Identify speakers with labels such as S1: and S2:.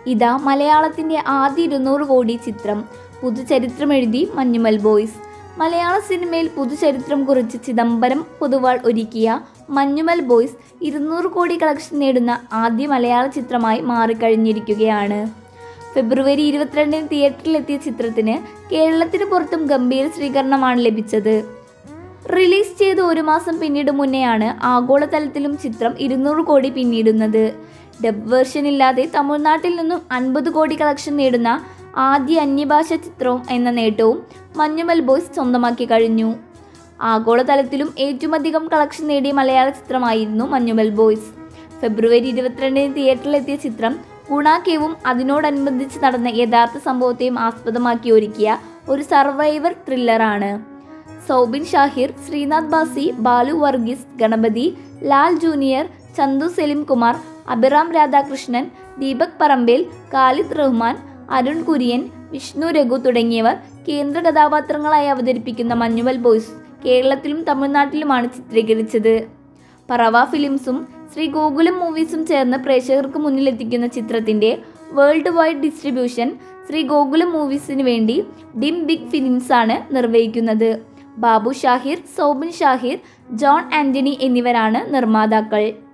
S1: ഇതാ മലയാളത്തിൻ്റെ ആദ്യ ഇരുന്നൂറ് കോടി ചിത്രം പുതുചരിത്രം എഴുതി മഞ്ഞുമൽ ബോയ്സ് മലയാള സിനിമയിൽ പുതുചരിത്രം കുറിച്ച് ചിദംബരം പൊതുവാൾ ഒരുക്കിയ മഞ്ഞുമൽ ബോയ്സ് ഇരുന്നൂറ് കോടി കളക്ഷൻ നേടുന്ന ആദ്യ മലയാള ചിത്രമായി മാറിക്കഴിഞ്ഞിരിക്കുകയാണ് ഫെബ്രുവരി ഇരുപത്തിരണ്ടിന് തിയേറ്ററിലെത്തിയ ചിത്രത്തിന് കേരളത്തിന് പുറത്തും ഗംഭീര സ്വീകരണമാണ് ലഭിച്ചത് റിലീസ് ചെയ്ത് ഒരു മാസം പിന്നീട് മുന്നെയാണ് ആഗോളതലത്തിലും ചിത്രം ഇരുന്നൂറ് കോടി പിന്നിടുന്നത് ഡബ് വേർഷൻ ഇല്ലാതെ തമിഴ്നാട്ടിൽ നിന്നും അൻപത് കോടി കളക്ഷൻ നേടുന്ന ആദ്യ അന്യഭാഷ ചിത്രവും എന്ന നേട്ടവും മഞ്ഞുമൽ ബോയ്സ് സ്വന്തമാക്കി കഴിഞ്ഞു ആഗോളതലത്തിലും ഏറ്റവും അധികം കളക്ഷൻ നേടിയ മലയാള ചിത്രമായിരുന്നു മഞ്ഞുമൽ ബോയ്സ് ഫെബ്രുവരി ഇരുപത്തിരണ്ടിന് തിയേറ്ററിലെത്തിയ ചിത്രം ഗുണാക്കേവും അതിനോടനുബന്ധിച്ച് നടന്ന യഥാർത്ഥ സംഭവത്തെയും ആസ്പദമാക്കി ഒരുക്കിയ ഒരു സർവൈവർ ത്രില്ലറാണ് സൗബിൻ ഷാഹിർ ശ്രീനാഥ് ബാസി ബാലു വർഗീസ് ഗണപതി ലാൽ ജൂനിയർ ചന്തു സെലിം കുമാർ അഭിറാം രാധാകൃഷ്ണൻ ദീപക് പറമ്പേൽ ഖാലിദ് റഹ്മാൻ അരുൺ കുര്യൻ വിഷ്ണു രഘു തുടങ്ങിയവർ കേന്ദ്ര കഥാപാത്രങ്ങളായി അവതരിപ്പിക്കുന്ന മഞ്ഞുമൽ ബോയ്സ് കേരളത്തിലും തമിഴ്നാട്ടിലുമാണ് ചിത്രീകരിച്ചത് പറവ ഫിലിംസും ശ്രീ ഗോകുലം മൂവീസും ചേർന്ന് പ്രേക്ഷകർക്ക് മുന്നിലെത്തിക്കുന്ന ചിത്രത്തിന്റെ world wide distribution Sree Gokulam മൂവീസിന് വേണ്ടി ഡിം ബിഗ് ഫിലിംസ് ആണ് നിർവഹിക്കുന്നത് ബാബു ഷാഹിർ സൗബിൻ ഷാഹിർ ജോൺ ആന്റണി എന്നിവരാണ് നിർമ്മാതാക്കൾ